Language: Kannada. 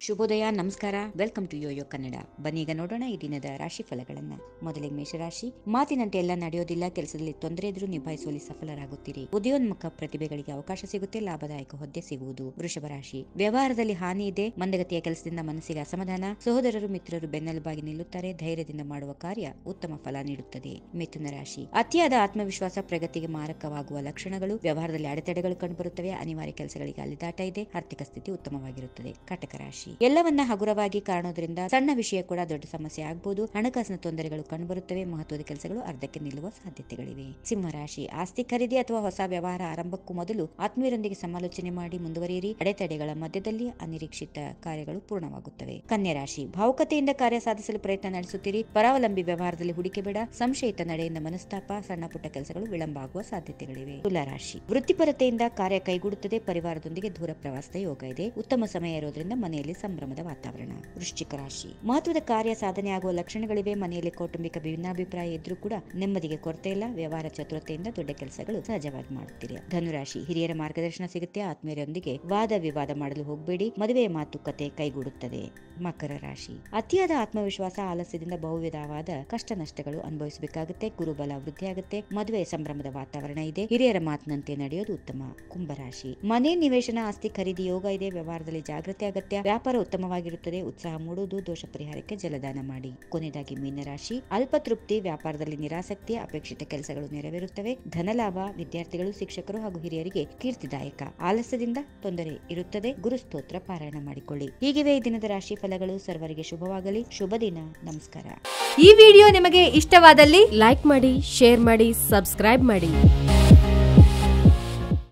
ಶುಭೋದಯ ನಮಸ್ಕಾರ ವೆಲ್ಕಮ್ ಟು ಯೋಯೋ ಕನ್ನಡ ಬನ್ನಿ ಈಗ ನೋಡೋಣ ಈ ದಿನದ ರಾಶಿ ಫಲಗಳನ್ನ ಮೊದಲಿಗೆ ಮೇಷರಾಶಿ ಮಾತಿನಂತೆ ಎಲ್ಲ ನಡೆಯೋದಿಲ್ಲ ಕೆಲಸದಲ್ಲಿ ತೊಂದರೆ ಎದುರು ನಿಭಾಯಿಸುವಲ್ಲಿ ಸಫಲರಾಗುತ್ತೀರಿ ಉದಯೋನ್ಮುಖ ಪ್ರತಿಭೆಗಳಿಗೆ ಅವಕಾಶ ಸಿಗುತ್ತೆ ಲಾಭದಾಯಕ ಹುದ್ದೆ ಸಿಗುವುದು ವೃಷಭ ರಾಶಿ ವ್ಯವಹಾರದಲ್ಲಿ ಹಾನಿ ಇದೆ ಮಂದಗತಿಯ ಕೆಲಸದಿಂದ ಮನಸ್ಸಿಗೆ ಅಸಮಾಧಾನ ಸಹೋದರರು ಮಿತ್ರರು ಬೆನ್ನೆಲುಬಾಗಿ ನಿಲ್ಲುತ್ತಾರೆ ಧೈರ್ಯದಿಂದ ಮಾಡುವ ಕಾರ್ಯ ಉತ್ತಮ ಫಲ ನೀಡುತ್ತದೆ ಮಿಥುನ ರಾಶಿ ಅತಿಯಾದ ಆತ್ಮವಿಶ್ವಾಸ ಪ್ರಗತಿಗೆ ಮಾರಕವಾಗುವ ಲಕ್ಷಣಗಳು ವ್ಯವಹಾರದಲ್ಲಿ ಅಡೆತಡೆಗಳು ಕಂಡುಬರುತ್ತವೆ ಅನಿವಾರ್ಯ ಕೆಲಸಗಳಿಗೆ ಅಲಿದಾಟ ಇದೆ ಆರ್ಥಿಕ ಸ್ಥಿತಿ ಉತ್ತಮವಾಗಿರುತ್ತದೆ ಕಟಕ ರಾಶಿ ಎಲ್ಲವನ್ನ ಹಗುರವಾಗಿ ಕಾಣೋದ್ರಿಂದ ಸಣ್ಣ ವಿಷಯ ಕೂಡ ದೊಡ್ಡ ಸಮಸ್ಯೆ ಆಗಬಹುದು ಹಣಕಾಸಿನ ತೊಂದರೆಗಳು ಕಂಡುಬರುತ್ತವೆ ಮಹತ್ವದ ಕೆಲಸಗಳು ಅರ್ಧಕ್ಕೆ ನಿಲ್ಲುವ ಸಾಧ್ಯತೆಗಳಿವೆ ಸಿಂಹ ರಾಶಿ ಆಸ್ತಿ ಖರೀದಿ ಅಥವಾ ಹೊಸ ವ್ಯವಹಾರ ಆರಂಭಕ್ಕೂ ಮೊದಲು ಆತ್ಮೀಯರೊಂದಿಗೆ ಸಮಾಲೋಚನೆ ಮಾಡಿ ಮುಂದುವರಿಯಿರಿ ಅಡೆತಡೆಗಳ ಮಧ್ಯದಲ್ಲಿ ಅನಿರೀಕ್ಷಿತ ಕಾರ್ಯಗಳು ಪೂರ್ಣವಾಗುತ್ತವೆ ಕನ್ಯಾ ರಾಶಿ ಭಾವುಕತೆಯಿಂದ ಕಾರ್ಯ ಸಾಧಿಸಲು ಪ್ರಯತ್ನ ನಡೆಸುತ್ತೀರಿ ಪರಾವಲಂಬಿ ವ್ಯವಹಾರದಲ್ಲಿ ಹೂಡಿಕೆ ಬೇಡ ಸಂಶಯಿತ ನಡೆಯಿಂದ ಮನಸ್ತಾಪ ಸಣ್ಣ ಪುಟ್ಟ ಕೆಲಸಗಳು ವಿಳಂಬ ಆಗುವ ಸಾಧ್ಯತೆಗಳಿವೆ ತುಲಾ ರಾಶಿ ವೃತ್ತಿಪರತೆಯಿಂದ ಕಾರ್ಯ ಕೈಗೂಡುತ್ತದೆ ಪರಿವಾರದೊಂದಿಗೆ ದೂರ ಪ್ರವಾಸದ ಯೋಗ ಇದೆ ಉತ್ತಮ ಸಮಯ ಇರೋದ್ರಿಂದ ಮನೆಯಲ್ಲಿ ಸಂಭ್ರಮದ ವಾತಾವರಣ ವೃಶ್ಚಿಕ ರಾಶಿ ಮಹತ್ವದ ಕಾರ್ಯ ಸಾಧನೆ ಆಗುವ ಲಕ್ಷಣಗಳಿವೆ ಮನೆಯಲ್ಲಿ ಕೌಟುಂಬಿಕ ಭಿನ್ನಾಭಿಪ್ರಾಯ ಇದ್ರೂ ಕೂಡ ನೆಮ್ಮದಿಗೆ ಕೊರತೆ ಇಲ್ಲ ವ್ಯವಹಾರ ಚತುರತೆಯಿಂದ ದೊಡ್ಡ ಕೆಲಸಗಳು ಸಹಜವಾಗಿ ಮಾಡುತ್ತೀರಿ ಧನುರಾಶಿ ಹಿರಿಯರ ಮಾರ್ಗದರ್ಶನ ಸಿಗುತ್ತೆ ಆತ್ಮೀಯರೊಂದಿಗೆ ವಾದ ವಿವಾದ ಮಾಡಲು ಹೋಗಬೇಡಿ ಮದುವೆಯ ಮಾತುಕತೆ ಕೈಗೂಡುತ್ತದೆ ಮಕರ ರಾಶಿ ಅತಿಯಾದ ಆತ್ಮವಿಶ್ವಾಸ ಆಲಸ್ಯದಿಂದ ಬಹುವಿಧವಾದ ಕಷ್ಟ ನಷ್ಟಗಳು ಅನುಭವಿಸಬೇಕಾಗುತ್ತೆ ಗುರುಬಲ ವೃದ್ಧಿಯಾಗುತ್ತೆ ಮದುವೆಯ ಸಂಭ್ರಮದ ವಾತಾವರಣ ಇದೆ ಹಿರಿಯರ ಮಾತಿನಂತೆ ನಡೆಯೋದು ಉತ್ತಮ ಕುಂಭರಾಶಿ ಮನೆ ನಿವೇಶನ ಆಸ್ತಿ ಖರೀದಿ ಯೋಗ ಇದೆ ವ್ಯವಹಾರದಲ್ಲಿ ಜಾಗೃತಿ ಅಗತ್ಯ ವ್ಯಾಪಾರ ಉತ್ತಮವಾಗಿರುತ್ತದೆ ಉತ್ಸಾಹ ಮೂಡುವುದು ದೋಷ ಪರಿಹಾರಕ್ಕೆ ಜಲದಾನ ಮಾಡಿ ಕೊನೆಯದಾಗಿ ಮೀನರಾಶಿ ಅಲ್ಪ ತೃಪ್ತಿ ವ್ಯಾಪಾರದಲ್ಲಿ ನಿರಾಸಕ್ತಿ ಅಪೇಕ್ಷಿತ ಕೆಲಸಗಳು ನೆರವೇರುತ್ತವೆ ಧನಲಾಭ ವಿದ್ಯಾರ್ಥಿಗಳು ಶಿಕ್ಷಕರು ಹಾಗೂ ಹಿರಿಯರಿಗೆ ಕೀರ್ತಿದಾಯಕ ಆಲಸ್ಯದಿಂದ ತೊಂದರೆ ಇರುತ್ತದೆ ಗುರುಸ್ತೋತ್ರ ಪಾರಾಯಣ ಮಾಡಿಕೊಳ್ಳಿ ಹೀಗಿವೆ ಈ ದಿನದ ರಾಶಿ ಫಲಗಳು ಸರ್ವರಿಗೆ ಶುಭವಾಗಲಿ ಶುಭ ದಿನ ನಮಸ್ಕಾರ ಈ ವಿಡಿಯೋ ನಿಮಗೆ ಇಷ್ಟವಾದಲ್ಲಿ ಲೈಕ್ ಮಾಡಿ ಶೇರ್ ಮಾಡಿ ಸಬ್ಸ್ಕ್ರೈಬ್ ಮಾಡಿ